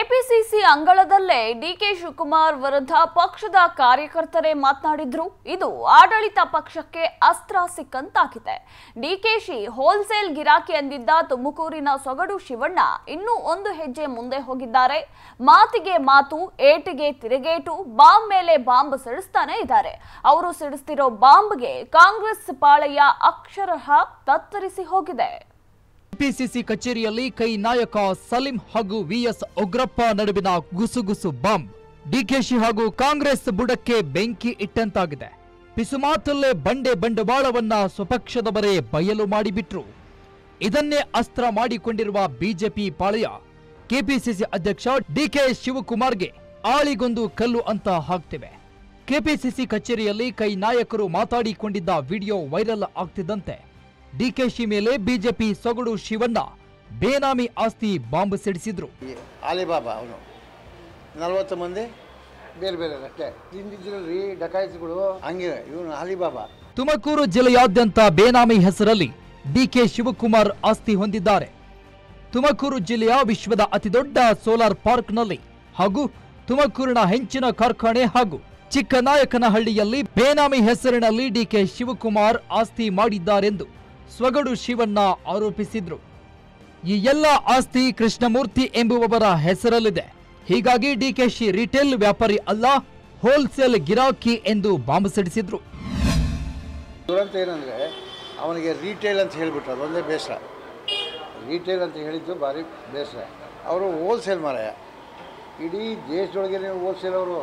KPCC ಅಂಗಳದಲ್ಲೇ DK Shivakumar ವಿರುದ್ಧ ಪಕ್ಷದ ಕಾರ್ಯಕರ್ತರೇ ಮಾತನಾಡಿದ್ರು ಇದು ಆಡಳಿತ ಪಕ್ಷಕ್ಕೆ ಅಸ್ತ್ರ ಸಿಕ್ಕಂತಾಗಿದೆ ಡಿಕೆಶಿ ಹೋಲ್ಸೇಲ್ ಗಿರಾಕಿ ಅಂದಿದ್ದ ತುಮಕೂರಿನ ಸೊಗಡು ಶಿವಣ್ಣ ಇನ್ನೂ ಒಂದು ಹೆಜ್ಜೆ ಮುಂದೆ ಹೋಗಿದ್ದಾರೆ ಮಾತಿಗೆ ಮಾತು ಏಟಿಗೆ ತಿರುಗೇಟು ಬಾಂಬ್ ಮೇಲೆ ಬಾಂಬ್ ಸಿಡಿಸ್ತಾನೆ ಇದ್ದಾರೆ ಅವರು ಸಿಡಿಸ್ತಿರೋ ಬಾಂಬ್ಗೆ ಕಾಂಗ್ರೆಸ್ ಪಾಳೆಯ ಅಕ್ಷರಃ ತತ್ತರಿಸಿ ಹೋಗಿದೆ ಕೆಪಿಸಿಸಿ ಕಚೇರಿಯಲ್ಲಿ ಕೈ ನಾಯಕ ಸಲೀಂ ಹಾಗೂ ವಿಎಸ್ ಉಗ್ರಪ್ಪ ನಡುವಿನ ಗುಸುಗುಸು ಬಾಂಬ್ ಡಿಕೆಶಿ ಹಾಗೂ ಕಾಂಗ್ರೆಸ್ ಬುಡಕ್ಕೆ ಬೆಂಕಿ ಇಟ್ಟಂತಾಗಿದೆ ಪಿಸುಮಾತಲ್ಲೇ ಬಂಡೆ ಬಂಡವಾಳವನ್ನ ಸ್ವಪಕ್ಷದವರೇ ಬಯಲು ಮಾಡಿಬಿಟ್ರು ಇದನ್ನೇ ಅಸ್ತ್ರ ಮಾಡಿಕೊಂಡಿರುವ ಬಿಜೆಪಿ ಪಾಳೆಯ ಕೆಪಿಸಿಸಿ ಅಧ್ಯಕ್ಷ ಡಿಕೆ ಶಿವಕುಮಾರ್ಗೆ ಆಳಿಗೊಂದು ಕಲ್ಲು ಅಂತ ಹಾಕ್ತಿವೆ ಕೆಪಿಸಿಸಿ ಕಚೇರಿಯಲ್ಲಿ ಕೈ ನಾಯಕರು ಮಾತಾಡಿಕೊಂಡಿದ್ದ ವಿಡಿಯೋ ವೈರಲ್ ಆಗ್ತಿದ್ದಂತೆ ಡಿಕೆಶಿ ಮೇಲೆ ಬಿಜೆಪಿ ಸೊಗಡು ಶಿವಣ್ಣ ಬೇನಾಮಿ ಆಸ್ತಿ ಬಾಂಬ್ ಸಿಡಿಸಿದ್ರು ಈ ಅಲಿಬಾಬಾ ಅವನು ನಲ್ವತ್ತು ಮಂದಿ ಬೇರೆ ಬೇರೆ ಅಷ್ಟೇ ಹಿಂದಿದ್ರಲ್ಲಿ ಡಕಾಯಿತಿಗಳು ಹಂಗೆ ಇವನು ಅಲಿಬಾಬಾ ತುಮಕೂರು ಜಿಲ್ಲೆಯಾದ್ಯಂತ ಬೇನಾಮಿ ಹೆಸರಲ್ಲಿ ಡಿಕೆ ಶಿವಕುಮಾರ್ ಆಸ್ತಿ ಹೊಂದಿದ್ದಾರೆ ತುಮಕೂರು ಜಿಲ್ಲೆಯ ವಿಶ್ವದ ಅತಿದೊಡ್ಡ ಸೋಲಾರ್ ಪಾರ್ಕ್ನಲ್ಲಿ ಹಾಗೂ ತುಮಕೂರಿನ ಹೆಂಚಿನ ಕಾರ್ಖಾನೆ ಹಾಗೂ ಚಿಕ್ಕನಾಯಕನಹಳ್ಳಿಯಲ್ಲಿ ಬೇನಾಮಿ ಹೆಸರಿನಲ್ಲಿ ಡಿಕೆ ಶಿವಕುಮಾರ್ ಆಸ್ತಿ ಮಾಡಿದ್ದಾರೆಂದು ಸ್ವಗಡು ಶಿವಣ್ಣ ಆರೋಪಿಸಿದ್ರು ಈ ಎಲ್ಲ ಆಸ್ತಿ ಕೃಷ್ಣಮೂರ್ತಿ ಎಂಬುವವರ ಹೆಸರಲ್ಲಿದೆ ಹೀಗಾಗಿ ಡಿಕೆಶಿ ರಿಟೇಲ್ ವ್ಯಾಪಾರಿ ಅಲ್ಲ ಹೋಲ್ಸೇಲ್ ಗಿರಾಕಿ ಎಂದು ಬಾಂಬ್ ಸಿಡಿಸಿದ್ರು ದುರಂತ ಏನಂದರೆ ಅವನಿಗೆ ರೀಟೇಲ್ ಅಂತ ಹೇಳಿಬಿಟ್ರು ಅದೊಂದೇ ಬೇಸರ ರೀಟೇಲ್ ಅಂತ ಹೇಳಿದ್ದು ಭಾರಿ ಬೇಸರ ಅವರು ಹೋಲ್ಸೇಲ್ ಮಾರಾಯ ಇಡೀ ದೇಶದೊಳಗೆ ನೀವು ಹೋಲ್ಸೇಲ್ ಅವರು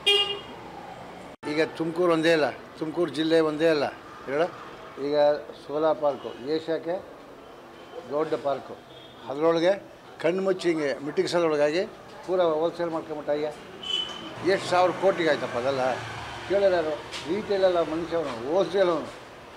ಈಗ ತುಮಕೂರು ಒಂದೇ ಅಲ್ಲ ತುಮಕೂರು ಜಿಲ್ಲೆ ಒಂದೇ ಅಲ್ಲ ಹೇಳ ಈಗ ಸೋಲಾ ಪಾರ್ಕು ಏಷ್ಯಾಕ್ಕೆ ದೊಡ್ಡ ಪಾರ್ಕು ಅದರೊಳಗೆ ಕಣ್ಣು ಮುಚ್ಚಿ ಹಿಂಗೆ ಮಿಟಿಕ್ಸೋದ್ರೊಳಗಾಗಿ ಪೂರ ಹೋಲ್ಸೇಲ್ ಮಾಡ್ಕೊಂಬಿಟ್ಟ ಈಗ ಎಷ್ಟು ಸಾವಿರ ಕೋಟಿಗೆ ಆಯ್ತಪ್ಪ ಅದೆಲ್ಲ ಕೇಳಿದಾರು ರೀಟೇಲ್ ಅಲ್ಲ ಮನುಷ್ಯ ಅವನು ಹೋಲ್ಸೇಲ್ ಅವನು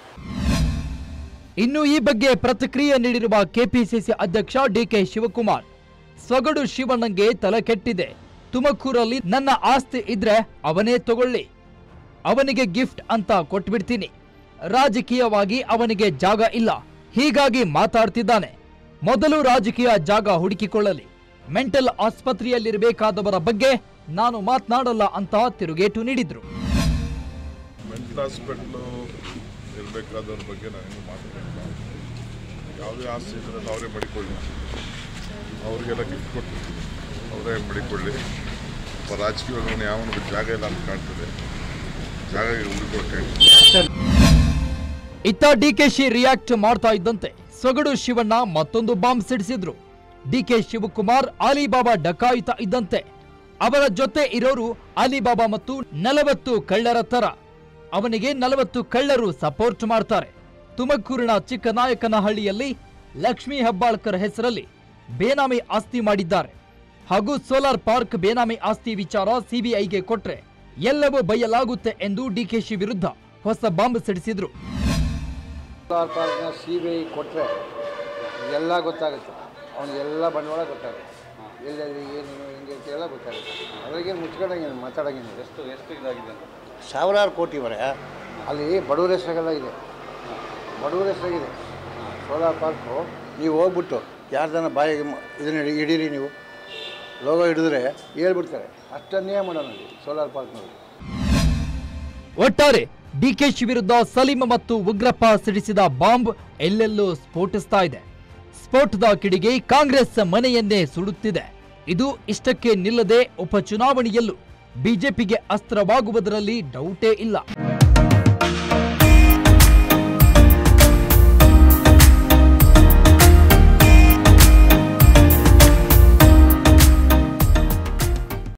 ಇನ್ನು ಈ ಬಗ್ಗೆ ಪ್ರತಿಕ್ರಿಯೆ ನೀಡಿರುವ ಕೆಪಿಸಿಸಿ ಅಧ್ಯಕ್ಷ ಡಿಕೆ ಶಿವಕುಮಾರ್ ಸೊಗಡು ಶಿವಣ್ಣಂಗೆ ತಲೆ ಕೆಟ್ಟಿದೆ ತುಮಕೂರಲ್ಲಿ ನನ್ನ ಆಸ್ತಿ ಇದ್ರೆ ಅವನೇ ತಗೊಳ್ಳಿ ಅವನಿಗೆ ಗಿಫ್ಟ್ ಅಂತ ಕೊಟ್ಬಿಡ್ತೀನಿ ರಾಜಕೀಯವಾಗಿ ಅವನಿಗೆ ಜಾಗ ಇಲ್ಲ ಹೀಗಾಗಿ ಮಾತಾಡ್ತಿದ್ದಾನೆ ಮೊದಲು ರಾಜಕೀಯ ಜಾಗ ಹುಡುಕಿಕೊಳ್ಳಲಿ ಮೆಂಟಲ್ ಆಸ್ಪತ್ರೆಯಲ್ಲಿರಬೇಕಾದವರ ಬಗ್ಗೆ ನಾನು ಮಾತನಾಡಲ್ಲ ಅಂತ ತಿರುಗೇಟು ನೀಡಿದ್ರು ಮೆಂಟಲ್ ಹಾಸ್ಪಿಟ್ಲು ಇರಬೇಕಾದವ್ರ ಬಗ್ಗೆ ನಾನೇನು ಮಾತಾಡಿಲ್ಲ ಯಾವುದೇ ಆಸ್ತಿ ಇದ್ರಲ್ಲಿ ಅವರೇ ಮಾಡಿಕೊಳ್ಳಿ ಅವರಿಗೆಲ್ಲ ಗಿಫ್ಟ್ ಕೊಟ್ಟು ಅವರೇ ಮಾಡಿಕೊಳ್ಳಿ ಒಬ್ಬ ರಾಜಕೀಯವಾಗಿ ಯಾವನಿಗೆ ಜಾಗ ಇಲ್ಲ ಅಂತ ಕಾಣ್ತದೆ ಜಾಗ ಹುಡುಕೊಟ್ಟೆ ಇತ್ತ ಡಿಕೆಶಿ ರಿಯಾಕ್ಟ್ ಮಾಡ್ತಾ ಇದ್ದಂತೆ ಸೊಗಡು ಶಿವಣ್ಣ ಮತ್ತೊಂದು ಬಾಂಬ್ ಸಿಡಿಸಿದ್ರು ಡಿಕೆ ಶಿವಕುಮಾರ್ ಅಲಿಬಾಬಾ ಡಕಾಯಿತ ಇದ್ದಂತೆ ಅವರ ಜೊತೆ ಇರೋರು ಅಲಿಬಾಬಾ ಮತ್ತು ನಲವತ್ತು ಕಳ್ಳರ ತರ ಅವನಿಗೆ ನಲವತ್ತು ಕಳ್ಳರು ಸಪೋರ್ಟ್ ಮಾಡ್ತಾರೆ ತುಮಕೂರಿನ ಚಿಕ್ಕನಾಯಕನಹಳ್ಳಿಯಲ್ಲಿ ಲಕ್ಷ್ಮೀ ಹೆಬ್ಬಾಳ್ಕರ್ ಹೆಸರಲ್ಲಿ ಬೇನಾಮಿ ಆಸ್ತಿ ಮಾಡಿದ್ದಾರೆ ಹಾಗೂ ಸೋಲಾರ್ ಪಾರ್ಕ್ ಬೇನಾಮಿ ಆಸ್ತಿ ವಿಚಾರ ಸಿಬಿಐಗೆ ಕೊಟ್ರೆ ಎಲ್ಲವೂ ಬಯಲಾಗುತ್ತೆ ಎಂದು ಡಿಕೆಶಿ ವಿರುದ್ಧ ಹೊಸ ಬಾಂಬ್ ಸಿಡಿಸಿದ್ರು ಸೋಲಾರ್ ಪಾರ್ಕ್ನ ಸಿ ಬಿ ಐ ಕೊಟ್ಟರೆ ಎಲ್ಲ ಗೊತ್ತಾಗುತ್ತೆ ಅವನಿಗೆಲ್ಲ ಬಂಡವಾಳ ಗೊತ್ತಾಗುತ್ತೆ ಎಲ್ಲೆಲ್ಲಿ ಏನೇನು ಹೆಂಗೆ ಅಂತ ಎಲ್ಲ ಗೊತ್ತಾಗುತ್ತೆ ಅದ್ರಾಗೇನು ಮುಚ್ಕೊಂಡಂಗೇನು ಮಾತಾಡಂಗೇನು ಎಷ್ಟು ಎಷ್ಟು ಇದಾಗಿದೆ ಸಾವಿರಾರು ಕೋಟಿ ಮಾರಾಯ ಅಲ್ಲಿ ಬಡವರ ಹೆಸರಾಗೆಲ್ಲ ಇದೆ ಬಡವರ ಹೆಸರಾಗಿದೆ ಸೋಲಾರ್ ಪಾರ್ಕು ನೀವು ಹೋಗ್ಬಿಟ್ಟು ಯಾರ್ದನ ಬಾಯಿಗೆ ಮ- ಇದನ್ನ ಹಿಡಿ- ಹಿಡೀರಿ ನೀವು ಲೋಗೋ ಹಿಡಿದ್ರೆ ಹೇಳ್ಬಿಡ್ತಾರೆ ಅಷ್ಟನ್ನೇ ಮಾಡೋಣ ಅಲ್ಲಿ ಸೋಲಾರ್ ಪಾರ್ಕ್ನಲ್ಲಿ ಒಟ್ಟಾರೆ ಡಿಕೆಶಿ ವಿರುದ್ಧ ಸಲೀಂ ಮತ್ತು ಉಗ್ರಪ್ಪ ಸಿಡಿಸಿದ ಬಾಂಬ್ ಎಲ್ಲೆಲ್ಲೂ ಸ್ಫೋಟಿಸ್ತಾ ಇದೆ ಸ್ಫೋಟದ ಕಿಡಿಗೆ ಕಾಂಗ್ರೆಸ್ ಮನೆಯನ್ನೇ ಸುಡುತ್ತಿದೆ ಇದು ಇಷ್ಟಕ್ಕೆ ನಿಲ್ಲದೆ ಉಪಚುನಾವಣೆಯಲ್ಲೂ ಬಿಜೆಪಿಗೆ ಅಸ್ತ್ರವಾಗುವುದರಲ್ಲಿ ಡೌಟೇ ಇಲ್ಲ